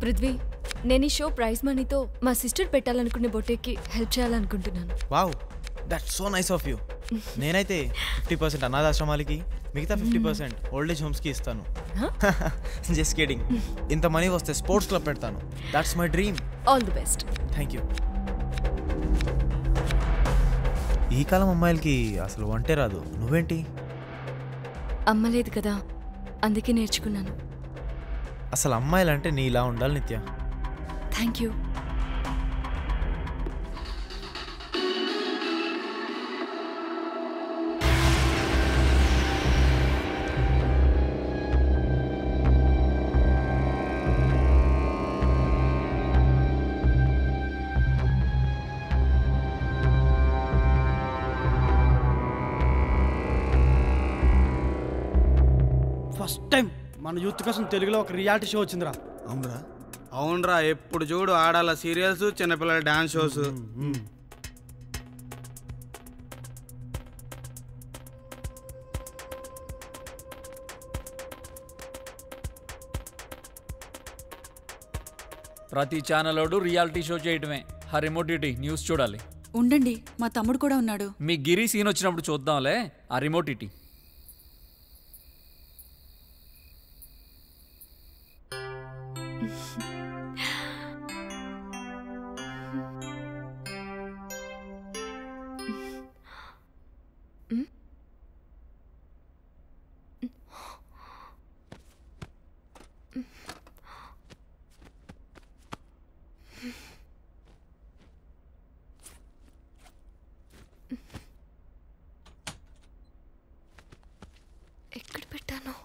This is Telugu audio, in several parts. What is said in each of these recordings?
పృథ్వీ నేను ఈ షో ప్రైజ్ మనీతో మా సిస్టర్ పెట్టాలనుకునే బొట్టేకి హెల్ప్ చేయాలనుకుంటున్నాను wow that so nice of you నేనైతే ఫిఫ్టీ పర్సెంట్ అనాథాశ్రమాలకి మిగతా ఫిఫ్టీ పర్సెంట్ ఓల్డేజ్ హోమ్స్కి ఇస్తాను జస్ట్ కిడింగ్ ఇంత మనీ వస్తే స్పోర్ట్స్ క్లబ్ పెడతాను that's my dream all the best thank you ఈ కాలం అమ్మాయిలకి అసలు వంటే రాదు నువ్వేంటి అమ్మ లేదు కదా అందుకే నేర్చుకున్నాను అసలు అమ్మాయిలంటే నీ ఇలా ఉండాలి Nithya thank you first time మన యూత్ కోసం తెలుగులో ఒక రియాలిటీ షో వచ్చిందిరా అవునరా అవునరా ఎప్పుడు చూడు ఆడాల సీరియల్స్ చిన్నపిల్లల డాన్స్ షోస్ ప్రతి ఛానలోడు రియాలిటీ షో చేయటమే ఆ రిమోట్ ఇటీ న్యూస్ చూడాలి ఉండండి మా తమ్ముడు కూడా ఉన్నాడు మీ గిరి సీన్ వచ్చినప్పుడు చూద్దాంలే ఆ రిమోట్ ఇటీ ఎక్కడ పెట్టాను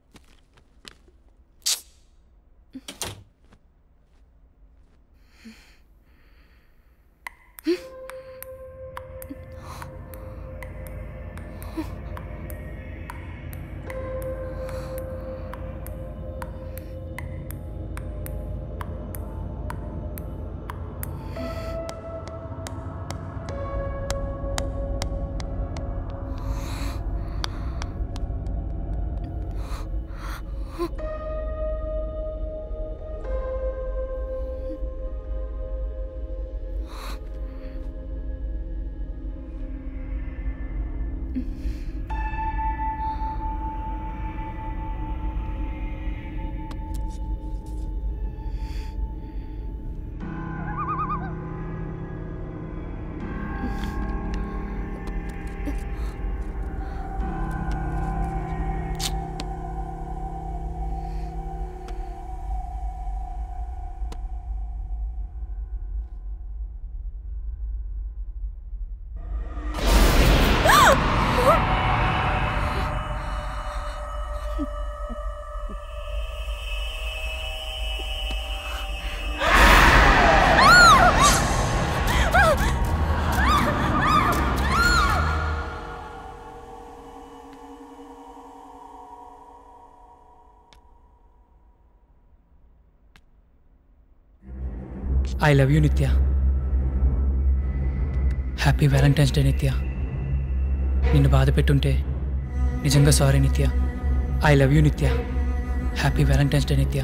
I love you Nithya happy Valentine's day Nithya నిన్ను బాధ పెట్టుంటే నిజంగా sorry Nithya I love you Nithya happy Valentine's day Nithya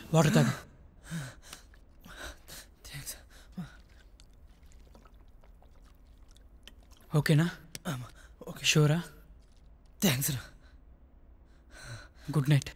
water తాగు ఓకేనా షూరా థ్యాంక్స్ రా గుడ్ నైట్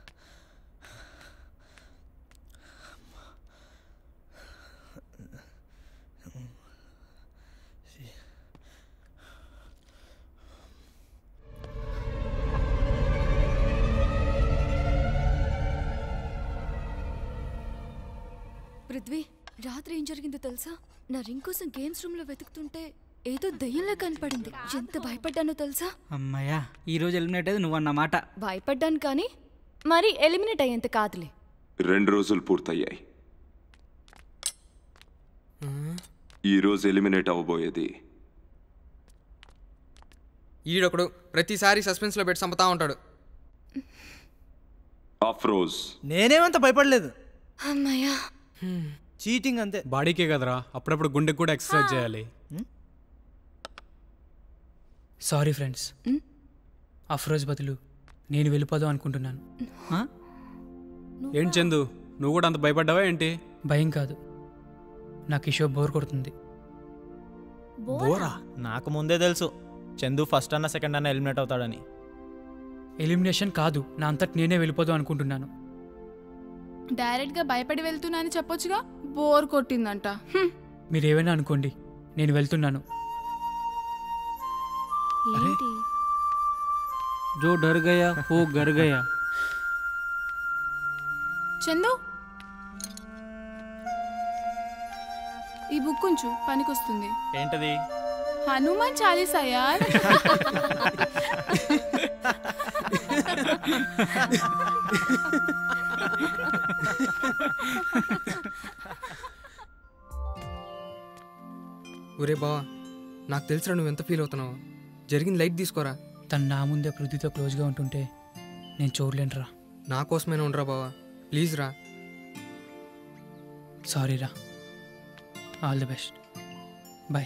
పృథ్వీ రాత్రి ఏం జరిగిందో తెలుసా నా రింగ్ కోసం గేమ్స్ రూమ్ లో వెతుకుతుంటే ఏదో దయ్యంలా కనపడింది ఎంత భయపడ్డానో తెలుసా అమ్మయ్యా ఈ రోజు ఎలిమినేట్ అయ్యేది నువ్వు అన్నమాట భయపడ్డాను కానీ మరి ఎలిమినేట్ అయ్యేంత కాదులే రెండు రోజులు పూర్తయ్యాయి ఈ రోజు ఎలిమినేట్ అవ్వబోయేది ఈడొకడు ప్రతిసారి సస్పెన్స్లో పెట్టి చంపుతా ఉంటాడు అఫ్రోజ్ నేనేమంత భయపడలేదు అమ్మయ్యా చీటింగ్ అంతే బాడీకే కదరా అప్పుడప్పుడు గుండెకి కూడా ఎక్సర్సైజ్ చేయాలి సారీ ఫ్రెండ్స్ అఫ్రోజ్ బదులు నేను వెళ్ళిపోదాం అనుకుంటున్నాను ఏంటి చందు నువ్వు కూడా అంత భయపడ్డావా ఏంటి భయం కాదు నాకు ఈ షో బోర్ కొడుతుంది బోరా నాకు ముందే తెలుసు చందు ఫస్ట్ అన్న సెకండ్ అన్న ఎలిమినేట్ అవుతాడని ఎలిమినేషన్ కాదు నా అంతటి నేనే వెళ్ళిపోదాం అనుకుంటున్నాను డైరెక్ట్ గా భయపడి వెళ్తున్నా అని చెప్పొచ్చుగా బోర్ కొట్టిందంట హ్మ్. మీరు ఏమైనా అనుకోండి నేను వెళ్తున్నాను ఏంటి జో డర్ గయా ఓ గర్ గయా చందు ఈ బుక్ ఉంచు పనికొస్తుంది ఏంటది హనుమాన్ చాలీసా యార్ ఒరే బావా నాకు తెలుసురా నువ్వు ఎంత ఫీల్ అవుతున్నావు జరిగింది లైట్ తీసుకోరా తను నా ముందే పృథ్వీతో క్లోజ్గా ఉంటుంటే నేను చూడలేనురా నా కోసమైనా ఉండరా బావా ప్లీజ్ రా సారీ రా all the best boy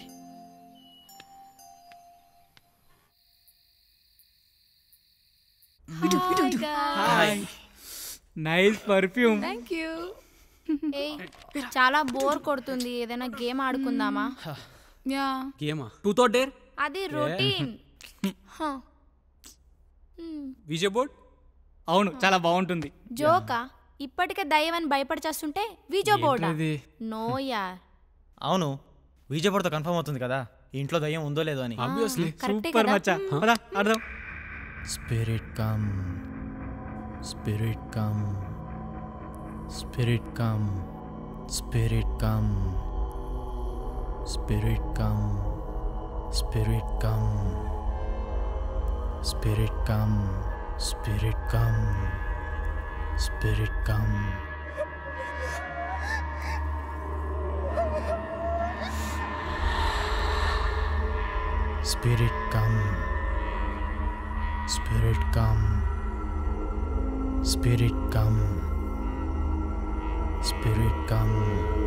nice perfume thank you చాలా బోర్ కొడుతుంది ఏదైనా గేమ్ ఆడుకుందామా యా గేమా టూ తో డేర్ అది రొటీన్ విజయ్ బోర్డ్ అవును చాలా బాగుంటుంది జోకా ఇప్పటికే దయ్యం అని భయపడి చేస్తుంటే విజో బోర్డా ఏంటది? నో యార్ అవును విజయపడితో కన్ఫర్మ్ అవుతుంది కదా ఈ ఇంట్లో దయ్యం ఉందో లేదో అని ఆబ్వియస్లీ కరెక్టే సూపర్ కదా మచ్చా పదా ఆడదాం spirit come spirit come spirit come spirit come spirit come spirit come spirit come spirit come spirit come spirit come Spirit come. Spirit come. Spirit come.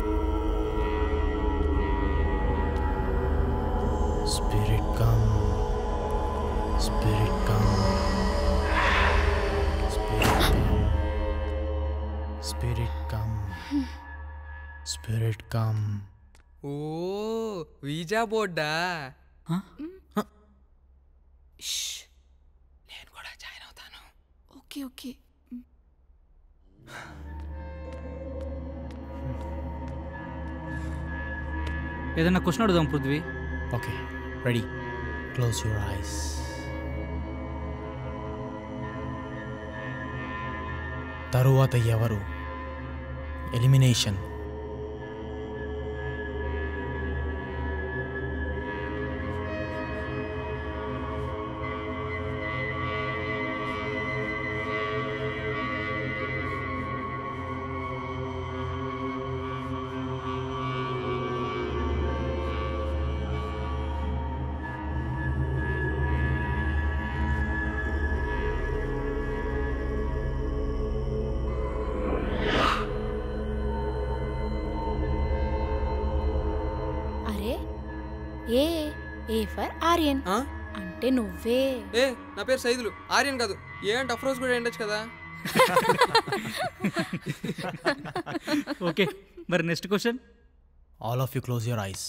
Spirit come. Spirit come. Spirit come. Spirit come. Spirit come. ఓ వీజా బోర్డా నేను కూడా జాయిన్ అవుతాను ఓకే ఓకే ఏదైనా క్వశ్చన్ అడుగుదాం Prithvi okay ready close your eyes తరువాత ఎవరు ఎలిమినేషన్ అరే ఏ ఏ ఫర్ ఆర్యన్ ఆ? అంటే నువ్వే ఏ నా పేరు సైదులు ఆర్యన్ కాదు ఏ అంటే అఫ్రోజ్ కూడా ఏంటచ్చు కదా ఓకే మరి next question all of you close your eyes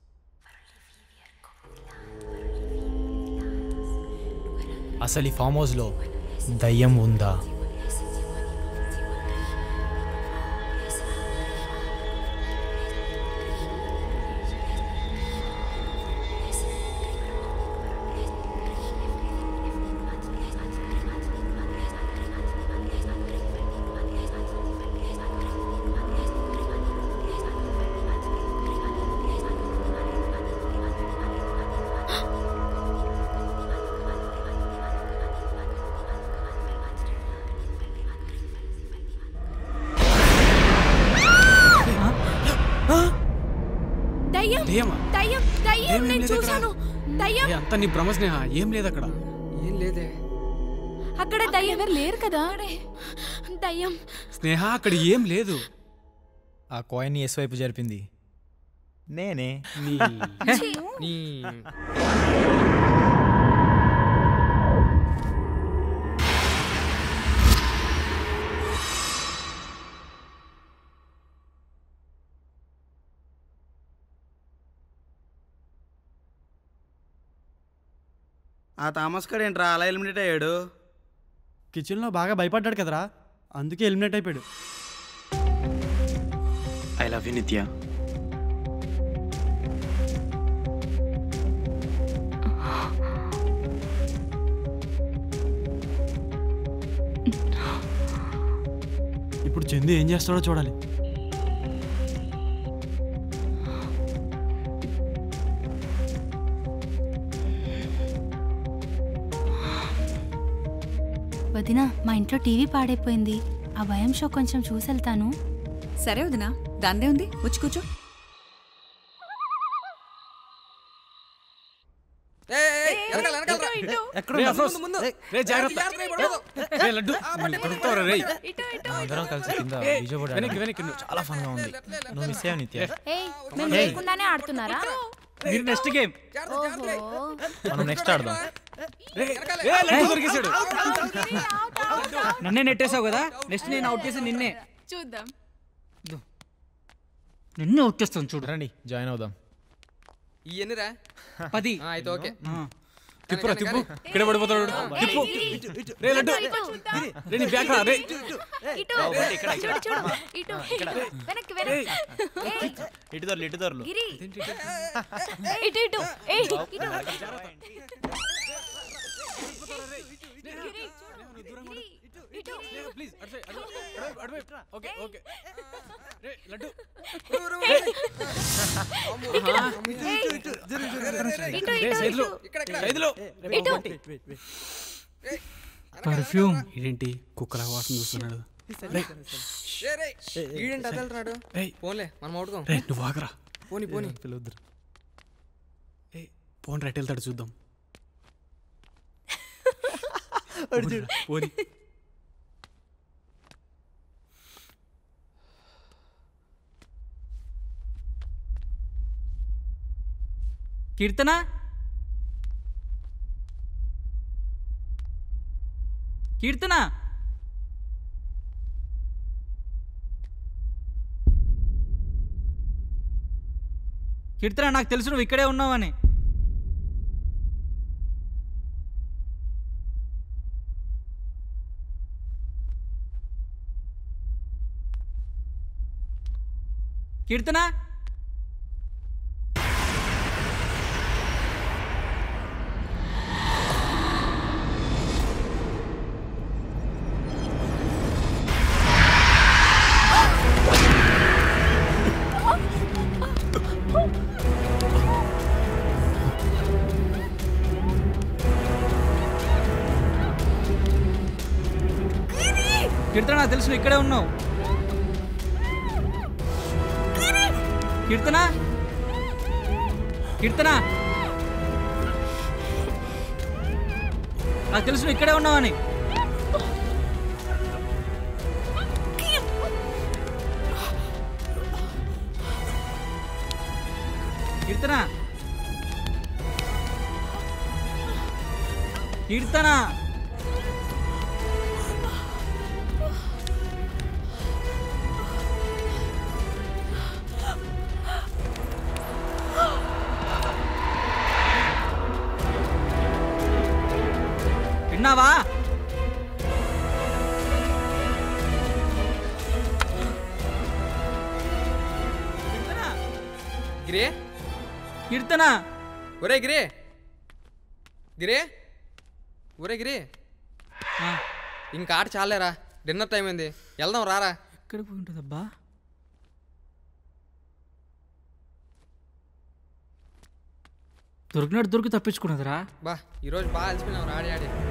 అసలు ఈ ఫామ్ హౌస్లో దయ్యం ఉందా దయ్యం దయ్యమా? దయ్యం దయ్యం దయ్యం నేను లేదు అక్కడ. చూశాను దయ్యం ఏ, అంతా నీ భ్రమ స్నేహ ఏం లేదు అక్కడ ఏం లేదే అక్కడ దయ్యం ఎవరు లేరు కదా దయ్యం స్నేహ అక్కడ ఏం లేదు ఆ కాయిన్ ఎస్ వైపు జరిపింది నేనే నీ నీ ఆ థామస్ గడ్ ఏంట్రా అలా ఎలిమినేట్ అయ్యాడు కిచెన్లో బాగా భయపడ్డాడు కదరా అందుకే ఎలిమినేట్ అయిపోయాడు ఐ లవ్ యూ నిత్య ఇప్పుడు చందు ఏం చేస్తాడో చూడాలి వదిన మా ఇంట్లో టీవీ పాడైపోయింది ఆ భయం షో కొంచెం చూసి వెళ్తాను సరే వదినా దాందే ఉంది వచ్చి కూర్చో రే, అఫ్రోజ్. రే, జాగ్రత్త. రే, లడ్డు. నువ్వు దొరుకుతావురా, రేయ్. అందరం కలిసి కింద ఏయ్, బీజోబోర్డ్ వెనక్కి, ఆడాం. వెనక్కి నువ్వు. చాలా ఫన్గా ఉంది నువ్వు మిస్ అయ్యావు నిత్య ఏయ్ మేము ఏయ్. లేకుండానే ఆడుతున్నారా మీరు నెక్స్ట్ గేమ్ ఓహో మనం నెక్స్ట్ ఆడదాం రే, లడ్డు దొరికేశాడు. నన్నే నెట్టేసావు కదా నెక్స్ట్ నేను అవుట్ చేసి నిన్నే చూద్దాం నిన్నే అవుట్ చేస్తాను చూడు రండి జాయిన్ అవుదాం ఇవన్నీరా పది అయితే ఓకే తిప్పురా తిప్పు ఇక్కడ పడిపోతాడు తిప్పు రే లడ్డు రే నీ బ్యాక్ రా రే ఇటు చూడు చూడు ఇటు వెనక్కి వెనక్కి ఏయ్, ఇటు దొరలు ఇటు దొరలు గిరి ఇటు ఇటు ఏయ్ ఇటు ప్లీజ్ అటు సైడ్, అటు అటు అటు వైపు. ఓకే ఓకే రే లడ్డు ఇటు రే ఇటు సైదులు సైదులు ఇటు పర్ఫ్యూమ్ ఇదేంటి కుక్కల వాసన చూస్తున్నాడు ఈడేంటి అదలరాడు పోన్లే మనం అవుడుకోం రే నువ్వు ఆగరా పోని పోని పిలుద్దురు ఏ పోన్ రైట్ వెళ్తాడు చూద్దాం పోని కీర్తన కీర్తన కీర్తన నాకు తెలుసు నువ్వు ఇక్కడే ఉన్నావని కీర్తన కీర్తన నాకు తెలుసు నువ్వు ఇక్కడే ఉన్నావు కీర్తన కీర్తన నాకు తెలుసు నువ్వు ఇక్కడే ఉన్నావని కీర్తన కీర్తన వస్తున్నావా గిరే కీర్తన ఒరే గిరే గిరే ఒరే గిరే ఇంకా ఆట చాలేరా డిన్నర్ టైం అయింది వెళ్దాం రారా ఎక్కడ పోయి ఉంటుందబ్బా దొరికినట్టు దొరికి తప్పించుకున్నదిరా బా ఈరోజు బాగా అలసిపోయినాం ఆడి ఆడి